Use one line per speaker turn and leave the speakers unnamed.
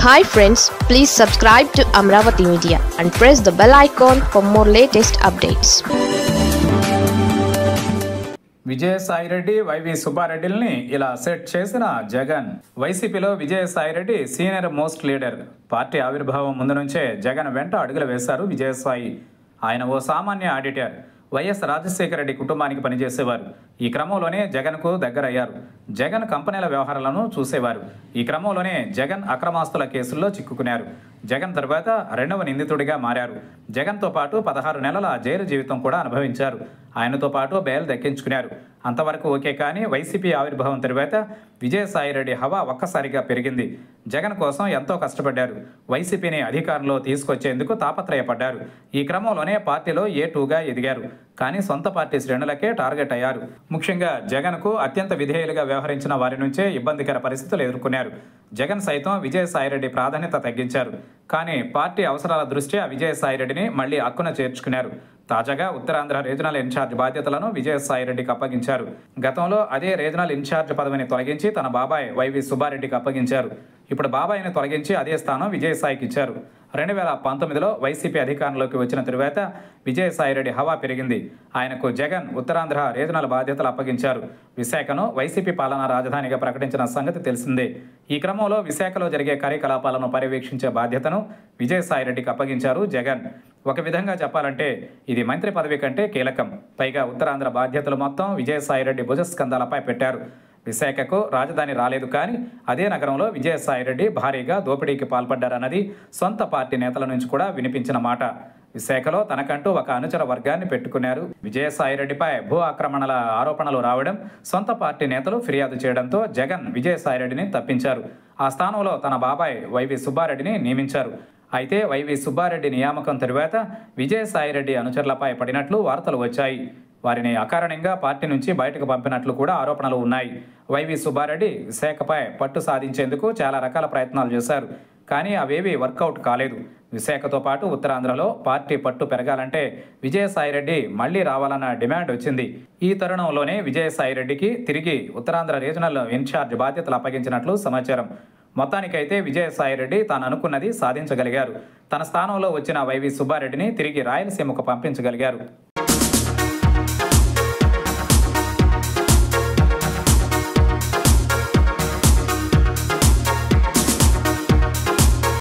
hi friends please subscribe to Amaravati media and press the bell icon for more latest updates
Vijayasai Reddy YV సుబ్బారెడ్డిల్ని ఇలా set చేసిన జగన్ వైసీపీలో Vijayasai Reddy senior most leader party ఆవిర్భావం ముందు నుంచే జగన్ వెంట అడుగులు వేశారు విజయసాయి ఆయన ఓ సామాన్య ఆడిటర్ వైఎస్ రాజశేఖర రెడ్డి కుటుంబానికి పనిచేసేవారు ఈ క్రమంలోనే జగన్కు దగ్గరయ్యారు జగన్ కంపెనీల వ్యవహారాలను చూసేవారు ఈ క్రమంలోనే జగన్ అక్రమాస్తుల కేసుల్లో చిక్కుకున్నారు జగన్ తర్వాత రెండవ నిందితుడిగా మారారు జగన్తో పాటు పదహారు నెలల జైలు జీవితం కూడా అనుభవించారు ఆయనతో పాటు బెయిల్ దక్కించుకున్నారు అంతవరకు ఓకే కానీ వైసీపీ ఆవిర్భావం తర్వాత విజయసాయిరెడ్డి హవా ఒక్కసారిగా పెరిగింది జగన్ కోసం ఎంతో కష్టపడ్డారు వైసీపీని అధికారంలో తీసుకొచ్చేందుకు తాపత్రయపడ్డారు ఈ క్రమంలోనే పార్టీలో ఏ టూగా ఎదిగారు కానీ సొంత పార్టీ శ్రేణులకే టార్గెట్ అయ్యారు ముఖ్యంగా జగన్కు అత్యంత విధేయులుగా వ్యవహరించిన వారి నుంచే ఇబ్బందికర పరిస్థితులు ఎదుర్కొన్నారు జగన్ సైతం విజయసాయిరెడ్డి ప్రాధాన్యత తగ్గించారు కానీ పార్టీ అవసరాల దృష్ట్యా విజయసాయిరెడ్డిని మళ్లీ అక్కున చేర్చుకున్నారు తాజాగా ఉత్తరాంధ్ర రీజనల్ ఇన్ఛార్జ్ బాధ్యతలను విజయసాయిరెడ్డికి అప్పగించారు గతంలో అదే రీజనల్ ఇన్ఛార్జ్ పదవిని తొలగించి తన బాబాయ్ వైవి సుబ్బారెడ్డికి అప్పగించారు ఇప్పుడు బాబాయిని తొలగించి అదే స్థానం విజయసాయికి ఇచ్చారు రెండు వేల పంతొమ్మిదిలో వైసీపీ అధికారంలోకి వచ్చిన తరువాత విజయసాయిరెడ్డి హవా పెరిగింది ఆయనకు జగన్ ఉత్తరాంధ్ర రీజనల్ బాధ్యతలు అప్పగించారు విశాఖను వైసీపీ పాలనా రాజధానిగా ప్రకటించిన సంగతి తెలిసిందే ఈ క్రమంలో విశాఖలో జరిగే కార్యకలాపాలను పర్యవేక్షించే బాధ్యతను విజయసాయిరెడ్డికి అప్పగించారు జగన్ ఒక విధంగా చెప్పాలంటే ఇది మంత్రి పదవి కంటే కీలకం పైగా ఉత్తరాంధ్ర బాధ్యతలు మొత్తం విజయసాయిరెడ్డి భుజస్కంధాలపై పెట్టారు విశాఖకు రాజధాని రాలేదు కానీ అదే నగరంలో విజయసాయిరెడ్డి భారీగా దోపిడీకి పాల్పడ్డారన్నది సొంత పార్టీ నేతల నుంచి కూడా వినిపించిన మాట విశాఖలో తనకంటూ ఒక అనుచర వర్గాన్ని పెట్టుకున్నారు విజయసాయిరెడ్డిపై భూ ఆక్రమణల ఆరోపణలు రావడం సొంత పార్టీ నేతలు ఫిర్యాదు చేయడంతో జగన్ విజయసాయిరెడ్డిని తప్పించారు ఆ స్థానంలో తన బాబాయ్ వైవి సుబ్బారెడ్డిని నియమించారు అయితే వైవి సుబ్బారెడ్డి నియామకం తరువాత విజయసాయిరెడ్డి అనుచరులపై పడినట్లు వార్తలు వచ్చాయి వారిని అకారణంగా పార్టీ నుంచి బయటకు పంపినట్లు కూడా ఆరోపణలు ఉన్నాయి వైవి సుబ్బారెడ్డి విశాఖపై పట్టు సాధించేందుకు చాలా రకాల ప్రయత్నాలు చేశారు కానీ అవేవి వర్కౌట్ కాలేదు విశాఖతో పాటు ఉత్తరాంధ్రలో పార్టీ పట్టు పెరగాలంటే విజయసాయిరెడ్డి మళ్లీ రావాలన్న డిమాండ్ వచ్చింది ఈ తరుణంలోనే విజయసాయిరెడ్డికి తిరిగి ఉత్తరాంధ్ర రీజనల్ ఇన్ఛార్జ్ బాధ్యతలు అప్పగించినట్లు సమాచారం మొత్తానికైతే విజయసాయిరెడ్డి తాను అనుకున్నది సాధించగలిగారు తన స్థానంలో వచ్చిన వైవి సుబ్బారెడ్డిని తిరిగి రాయలసీమకు పంపించగలిగారు